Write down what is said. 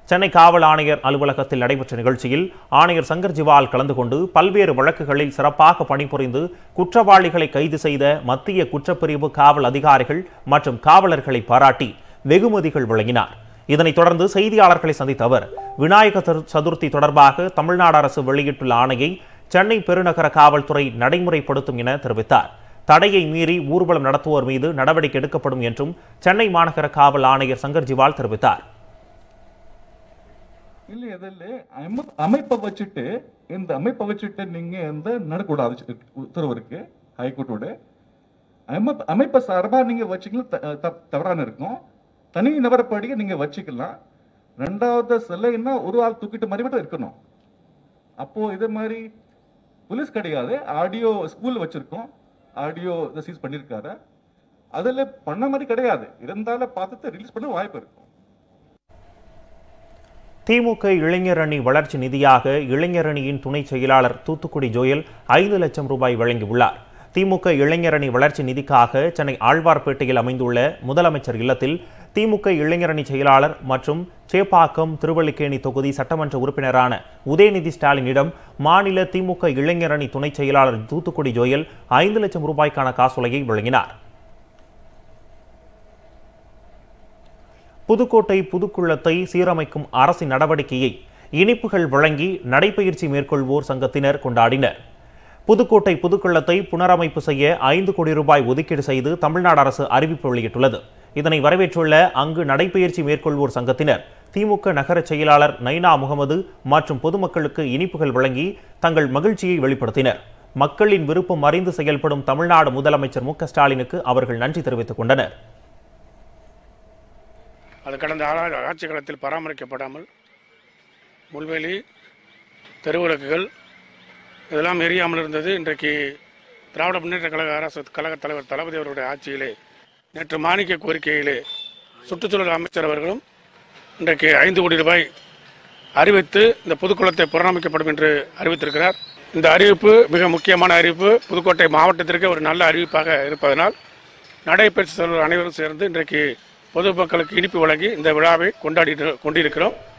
சென்னை காவல் ஆணையர் அலுவலகத்தில் நடைபெற்ற நிகழ்ச்சியில் ஆணையர் சங்கர் ஜிவால் கலந்து கொண்டு பல்வேறு வழக்குகளில் சிறப்பாக பணிபுரிந்து குற்றவாளிகளை கைது செய்த மத்திய குற்றப்பிரிவு காவல் அதிகாரிகள் மற்றும் காவலர்களை பாராட்டி வெகுமதிகள் வழங்கினார் இதனைத் தொடர்ந்து செய்தியாளர்களை சந்தித்த அவர் விநாயக சது- சதுர்த்தி தொடர்பாக தமிழ்நாடு அரசு வெளியிட்டுள்ள ஆணையை சென்னை பெருநகர காவல்துறை நடைமுறைப்படுத்தும் என தெரிவித்தார் தடையை மீறி ஊர்வலம் நடத்துவோர் மீது நடவடிக்கை எடுக்கப்படும் என்றும் சென்னை மாநகர காவல் ஆணையர் சங்கர் ஜிவால் தெரிவித்தார் இல்ல இதில் அமை அமைப்பை வச்சுட்டு இந்த அமைப்பை வச்சுட்டு நீங்க வந்து நடக்கூடாது சி- உத்தரவு இருக்கு ஹைகோர்ட்டோட அமைப்பு அமைப்பை சார்பா நீங்க வச்சுக்கலாம் த- த- தவறான இருக்கும் தனி நபரப்படி நீங்க வச்சுக்கலாம் ரெண்டாவது சிலைன்னா ஒரு ஆள் தூக்கிட்டு மாதிரி மட்டும் இருக்கணும் அப்போ இது மாதிரி போலீஸ் கிடையாது ஆடியோ ஸ்கூல் வச்சிருக்கோம் ஆடியோ இதை சீஸ் பண்ணியிருக்காரு அதில் பண்ண மாதிரி கிடையாது இருந்தாலும் பார்த்துட்டு ரிலீஸ் பண்ண வாய்ப்பு இருக்கும் திமுக இளைஞர் அணி வளர்ச்சி நிதியாக இளைஞர் அணியின் துணை செயலாளர் தூத்துக்குடி ஜோயல் ஐந்து லட்சம் ரூபாய் வழங்கியுள்ளார் திமுக இளைஞர் அணி வளர்ச்சி நிதிக்காக சென்னை ஆழ்வார்பேட்டையில் அமைந்துள்ள முதலமைச்சர் இல்லத்தில் திமுக இளைஞர் அணி செயலாளர் மற்றும் சேப்பாக்கம் திருவல்லிக்கேணி தொகுதி சட்டமன்ற உறுப்பினரான உதயநிதி ஸ்டாலினிடம் மாநில திமுக இளைஞர் அணி துணை செயலாளர் தூத்துக்குடி ஜோயல் ஐந்து லட்சம் ரூபாய்க்கான காசோலையை வழங்கினார் புதுக்கோட்டை புதுக்குளத்தை சீரமைக்கும் அரசின் நடவடிக்கையை இனிப்புகள் வழங்கி நடைபயிற்சி மேற்கொள்வோர் சங்கத்தினர் கொண்டாடினர் புதுக்கோட்டை புதுக்குளத்தை புனரமைப்பு செய்ய ஐந்து கோடி ரூபாய் ஒதுக்கீடு செய்து தமிழ்நாடு அரசு அறிவிப்பு வெளியிட்டுள்ளது இதனை வரவேற்றுள்ள அங்கு நடைபயிற்சி மேற்கொள்வோர் சங்கத்தினர் திமுக நகர செயலாளர் நைனா முகமது மற்றும் பொதுமக்களுக்கு இனிப்புகள் வழங்கி தங்கள் மகிழ்ச்சியை வெளிப்படுத்தினர் மக்களின் விருப்பம் அறிந்து செயல்படும் தமிழ்நாடு முதலமைச்சர் மு க ஸ்டாலினுக்கு அவர்கள் நன்றி தெரிவித்துக் கொண்டனர் அது கடந்த ஆளா- ஆட்சி காலத்தில் பராமரிக்கப்படாமல் முள்வேலி தெருவிளக்குகள் இதெல்லாம் எரியாமல் இருந்தது இன்றைக்கு திராவிட முன்னேற்ற கழக அரசு கழக தலைவர் தளபதி அவருடைய ஆட்சியிலே நேற்று மாணிக்க கோரிக்கையிலே சுற்றுச்சூழல் அமைச்சர் அவர்களும் இன்றைக்கு ஐந்து கோடி ரூபாய் அறிவித்து இந்த புதுக்குளத்தை புனரமைக்கப்படும் என்று அறிவித்திருக்கிறார் இந்த அறிவிப்பு மிக முக்கியமான அறிவிப்பு புதுக்கோட்டை மாவட்டத்திற்கு ஒரு நல்ல அறிவிப்பாக இருப்பதனால் நடைபயிற்சி செல்வர் அனைவரும் சேர்ந்து இன்றைக்கு பொதுமக்களுக்கு இனிப்பு வழங்கி இந்த விழாவை கொண்டாடி கொண்டிருக்கிறோம்